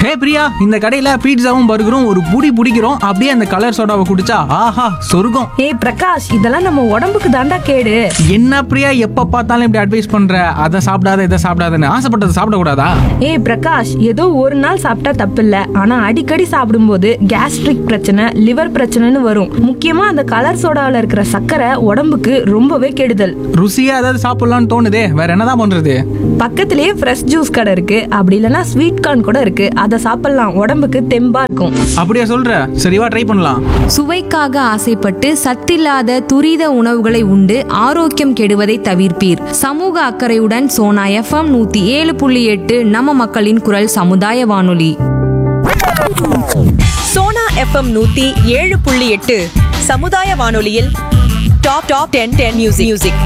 ஹே பிரியா இந்த கடையில பீட்சாவும் பர்கரும் ஒரு புடி பிடிக்கிறோம் அப்படியே அந்த கலர் சோடாவை குடிச்சா ஆஹா சொர்க்கம் ஏய் பிரகாஷ் இதெல்லாம் நம்ம உடம்புக்கு தாண்டா கேடு என்ன பிரியா எப்ப பார்த்தாலும் இப்படி அட்வைஸ் பண்ற அதை சாப்பிடாத இதை சாப்பிடாதன்னு ஆசைப்பட்டதை சாப்பிடக்கூடாதா ஏய் பிரகாஷ் ஏதோ ஒரு நாள் சாப்பிட்டா தப்பில்ல ஆனா அடிக்கடி சாப்பிடும்போது கேஸ்ட்ரிக் பிரச்சனை லிவர் பிரச்சனைன்னு வரும் முக்கியமா அந்த கலர் சோடாவில் இருக்கிற சர்க்கரை உடம்புக்கு ரொம்பவே கெடுதல் ருசியா ஏதாவது சாப்பிடலாம்னு தோணுதே வேற என்னதான் பண்றது பக்கத்திலேயே ஃப்ரெஷ் ஜூஸ் கடை இருக்கு அப்படி இல்லைன்னா ஸ்வீட் கார்ன் கூட இருக்கு அதை சாப்பிடலாம் உடம்புக்கு தெம்பா இருக்கும் அப்படியா சொல்ற சரிவா ட்ரை பண்ணலாம் சுவைக்காக ஆசைப்பட்டு சத்தில்லாத துரித உணவுகளை உண்டு ஆரோக்கியம் கெடுவதை தவிர்ப்பீர் சமூக அக்கறையுடன் சோனா எஃப்எம் நூத்தி ஏழு புள்ளி எட்டு நம்ம மக்களின் குரல் சமுதாய வானொலி சோனா எஃப்எம் நூத்தி ஏழு புள்ளி எட்டு சமுதாய வானொலியில் top top ten ten music music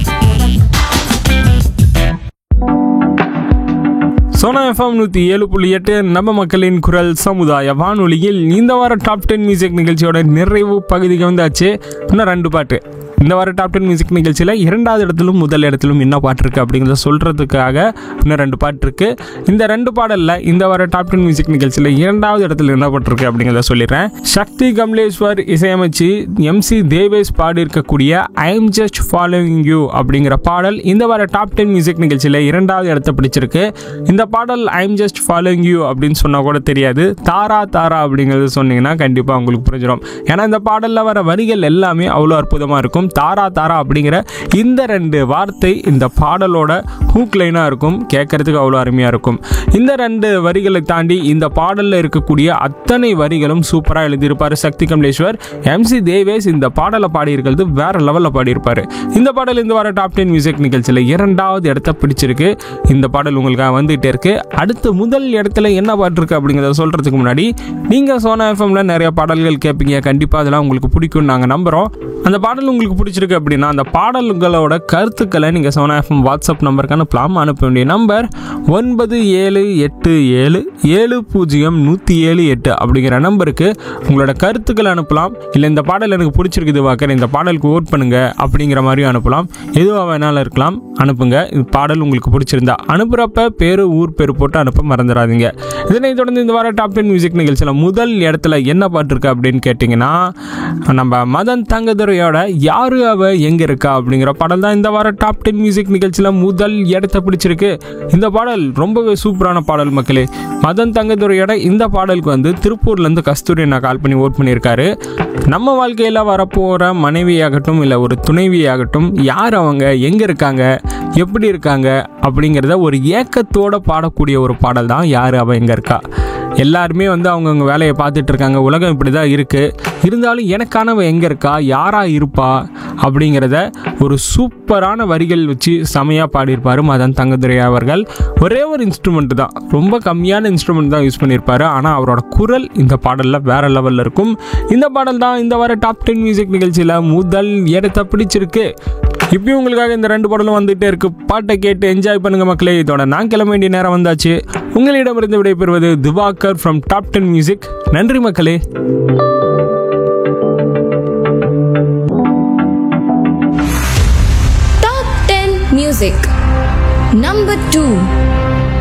Sona FM நூற்றி ஏழு புள்ளி எட்டு நம்ம மக்களின் குரல் சமுதாய வானொலியில் இந்த வார டாப் டென் மியூசிக் நிகழ்ச்சியோட நிறைவு பகுதிக்கு வந்தாச்சு இன்னும் ரெண்டு பாட்டு இந்த வார டாப் டென் மியூசிக் நிகழ்ச்சியில் இரண்டாவது இடத்திலும் முதல் இடத்திலும் என்ன பாட்டு இருக்குது அப்படிங்கிறத சொல்கிறதுக்காக இன்னும் ரெண்டு பாட்டு இருக்குது இந்த ரெண்டு பாடலில் இந்த வார டாப் டென் மியூசிக் நிகழ்ச்சியில் இரண்டாவது இடத்துல என்ன பாட்டு இருக்கு அப்படிங்கிறத சொல்லிடுறேன் சக்தி கமலேஸ்வர் இசையமைச்சு எம்சி தேவேஷ் பாடியிருக்கக்கூடிய I'm just following you அப்படிங்கிற பாடல் இந்த வார டாப் டென் மியூசிக் நிகழ்ச்சியில் இரண்டாவது இடத்தை பிடிச்சிருக்கு இந்த பாடல் I'm just following you அப்படின்னு சொன்னால் கூட தெரியாது தாரா தாரா அப்படிங்கிறது சொன்னீங்கன்னா கண்டிப்பாக உங்களுக்கு புரிஞ்சிடும் ஏன்னா இந்த பாடலில் வர வரிகள் எல்லாமே அவ்வளோ அற்புதமாக இருக்கும் தாரா தாரா அப்படிங்கிற இந்த ரெண்டு வார்த்தை இந்த பாடலோட ஹூக் லைனாக இருக்கும் கேட்கறதுக்கு அவ்வளோ அருமையாக இருக்கும் இந்த ரெண்டு வரிகளை தாண்டி இந்த பாடலில் இருக்கக்கூடிய அத்தனை வரிகளும் சூப்பராக எழுதியிருப்பார் சக்தி கமலேஸ்வர் எம்சி தேவேஷ் இந்த பாடலை பாடியிருக்கிறது வேற லெவலில் பாடியிருப்பார் இந்த பாடல் இந்த வார டாப் டென் மியூசிக் நிகழ்ச்சியில் இரண்டாவது இடத்த பிடிச்சிருக்கு இந்த பாடல் உங்களுக்காக வந்துகிட்டே இருக்கு அடுத்து முதல் இடத்துல என்ன பாட்டு இருக்கு அப்படிங்கிறத சொல்றதுக்கு முன்னாடி நீங்கள் சோனா எஃப்எம்ல நிறைய பாடல்கள் கேட்பீங்க கண்டிப்பாக அதெல்லாம் உங்களுக்கு பிடிக்கும்னு நாங்கள் நம்புகிறோம் அந்த பாடல் உங்களுக்கு பிடிச்சிருக்கு அப்படின்னா அந்த பாடல்களோட கருத்துக்களை நீங்கள் சோனா எஃப்எம் வாட்ஸ்அப் நம்பருக்கு அனுப்பலாம் அனுப்ப வேண்டிய நம்பர் ஒன்பது ஏழு எட்டு ஏழு ஏழு பூஜ்ஜியம் நூற்றி ஏழு எட்டு அப்படிங்கிற நம்பருக்கு உங்களோட கருத்துக்களை அனுப்பலாம் இல்லை இந்த பாடல் எனக்கு பிடிச்சிருக்குது வாக்கர் இந்த பாடலுக்கு ஓட் பண்ணுங்க அப்படிங்கிற மாதிரியும் அனுப்பலாம் எதுவாக வேணாலும் இருக்கலாம் அனுப்புங்க இந்த பாடல் உங்களுக்கு பிடிச்சிருந்தா அனுப்புகிறப்ப பேரு ஊர் பேர் போட்டு அனுப்ப மறந்துடாதீங்க இதனைத் தொடர்ந்து இந்த வார டாப் டென் மியூசிக் நிகழ்ச்சியில் முதல் இடத்துல என்ன பாட்டு இருக்கு அப்படின்னு கேட்டிங்கன்னா நம்ம மதன் தங்கதுரையோட யாரு அவ எங்க இருக்கா அப்படிங்கிற பாடல் தான் இந்த வார டாப் டென் மியூசிக் நிகழ்ச்சியில் முதல் இடத்தை பிடிச்சிருக்கு இந்த பாடல் ரொம்பவே சூப்பரான பாடல் மக்களே மதன் தங்கதுரையோட இந்த பாடலுக்கு வந்து திருப்பூர்லேருந்து கஸ்தூரி நான் கால் பண்ணி ஓட் பண்ணியிருக்காரு நம்ம வாழ்க்கையில் வரப்போகிற மனைவியாகட்டும் இல்லை ஒரு துணைவியாகட்டும் யார் அவங்க எங்கே இருக்காங்க எப்படி இருக்காங்க அப்படிங்கிறத ஒரு ஏக்கத்தோட பாடக்கூடிய ஒரு பாடல் தான் யார் அவ எங்கே இருக்கா எல்லாருமே வந்து அவங்கவுங்க வேலையை பார்த்துட்டு இருக்காங்க உலகம் இப்படி தான் இருக்குது இருந்தாலும் எனக்கானவ எங்கே இருக்கா யாராக இருப்பா அப்படிங்கிறத ஒரு சூப்பரான வரிகள் வச்சு செமையாக பாடியிருப்பார் மதன் தங்கதுரை அவர்கள் ஒரே ஒரு இன்ஸ்ட்ருமெண்ட் தான் ரொம்ப கம்மியான இன்ஸ்ட்ருமெண்ட் தான் யூஸ் பண்ணியிருப்பாரு ஆனால் அவரோட குரல் இந்த பாடலில் வேற லெவலில் இருக்கும் இந்த பாடல் தான் இந்த வார டாப் டென் மியூசிக் நிகழ்ச்சியில் முதல் இடத்தை பிடிச்சிருக்கு இப்பயும் உங்களுக்காக இந்த ரெண்டு பாடலும் வந்துகிட்டே இருக்கு பாட்டை கேட்டு என்ஜாய் பண்ணுங்க மக்களே இதோட நான் கிளம்ப வேண்டிய நேரம் வந்தாச்சு உங்களிடமிருந்து விடைபெறுவது Diwakar from top ten music நன்றி மக்களே top ten music number two